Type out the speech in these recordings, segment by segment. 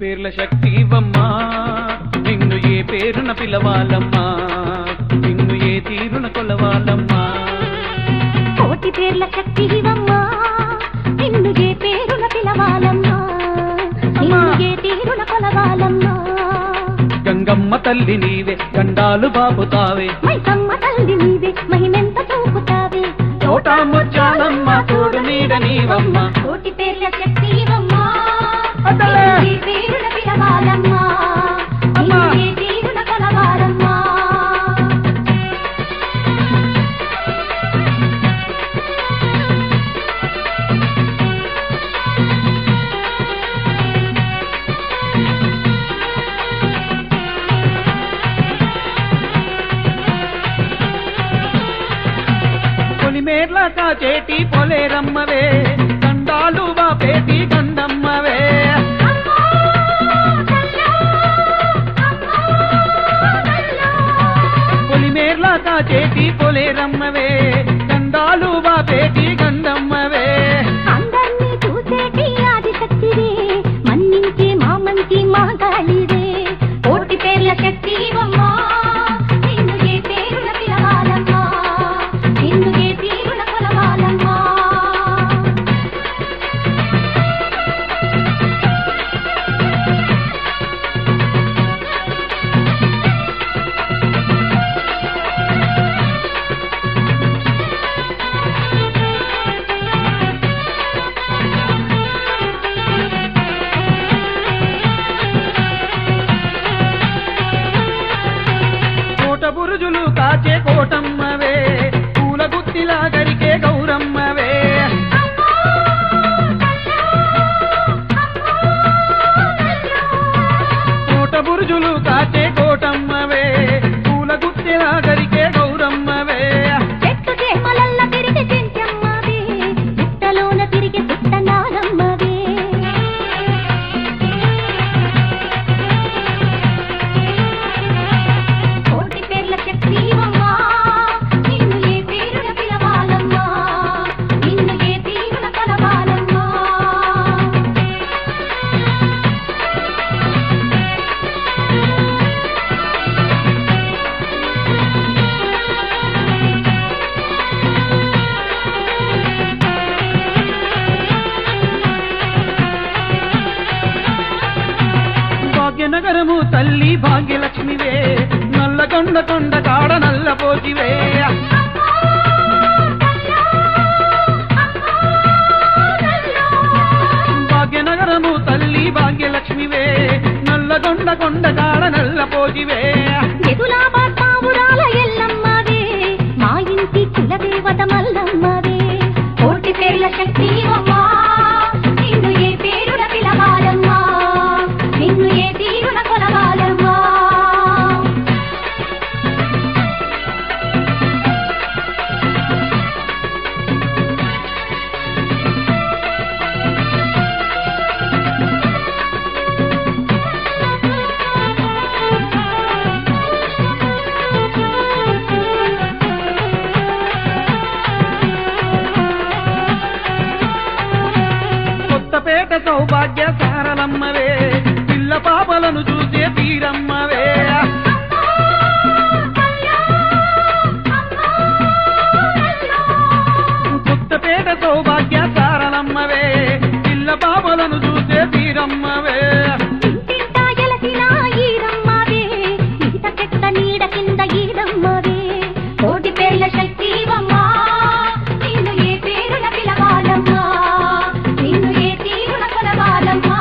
పేర్ల శక్తివమ్మా నిన్ను ఏ పేరున పిలవాలమ్మా నిన్ను ఏ తీరున కొలవాలమ్మా కోటి పేర్ల శక్తివమ్మా నిన్ను ఏ పేరున పిలవాలమ్మా నిన్ను ఏ తీరున కొలవాలమ్మా గంగమ్మ తల్లి నీవే గండాలు బాపుతావే మైసమ్మ తల్లి నీవే మహిమెంత చూపుతావే తోటా ముచ్చాలమ్మ తోడు నీడ నీవమ్మ కోటి పేర్ల శక్తివమ్మా అసలే. నిన్ను ఏ పేరున పిలవాలమ్మా నిన్ను ఏ తీరున కొలవాలమ్మా పొలిమేర్ల కాచేటి పొలేరమ్మవే గండాలు బాపేటి గండమ్మవే పొలిమేర్ల కాచేటి పొలేరమ్మవే గండాలు బాపేటి గండమ్మవే అందర్నీ చూసేటి ఆదిశక్తివే మన్నించే మా మంచి మాగాళివే కోటి పేర్ల శక్తివమ్మా నిన్ను ఏ పేరున పిలవాలమ్మా నిన్ను ఏ తీరున కొలవాలమ్మా కోట బురుజులు కాచే కోటమ్మవే పూల గుత్తిలా గరికే గౌరమ్మవే కోట బురుజులు కాచే కోటమ్మవే పూల గుత్తిలా గరికే గౌరమ్మవే చెట్టు చేమలల్ల తిరిగి చెంచమ్మవే పుట్టలోన తిరిగి పుట్టనాలమ్మవే కోటి పేర్ల శక్తివమ్మా నిన్ను ఏ పేరున పిలవాలమ్మా నిన్ను ఏ తీరున కలవాలమ్మా భాగ్యనగరము తల్లి భాగ్యలక్ష్మివే నల్లగొండ కొండ కాడ నల్లపోతివే భాగ్యనగరము తల్లి భాగ్యలక్ష్మివే నల్లగొండ కొండ కాడ నల్లపోతివే ఎదులా పావురాల ఎల్లమ్మవే మా ఇంటి కులదేవత మల్లమ్మవే కోటి పేర్ల శక్తివమ్మా నిన్ను ఏ పేరున పిలవాలమ్మా నిన్ను ఏ తీరున కొలవాలమ్మా కొత్తపేట సౌభాగ్య సారలమ్మవే పిల్ల పాపలను చూసే తీరమ్మవే కొత్తపేట సౌభాగ్య సారలమ్మవే పిల్ల పాపలను చూసే తీరమ్మవే ఇంటింటా ఎలసిన ఈరమ్మవే ఈత చెట్ట నీడ కింద ఈడమ్మవే కోటి పేర్ల శక్తివమ్మా నిన్ను ఏ పేరున పిలవాలమ్మా నిన్ను ఏ తీరున కొలవాలమ్మా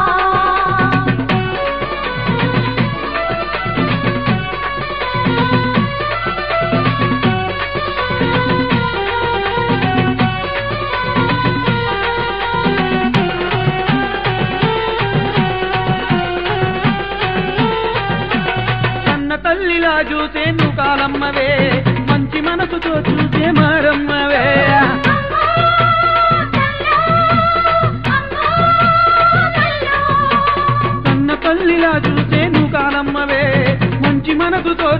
కన్న తల్లిలా చూసే నువ్వు కాలమ్మవే మంచి మనసుతో చూసే మారమ్మవే కన్న తల్లిలా చూసే నువ్వు కాలమ్మవే మంచి మనసుతో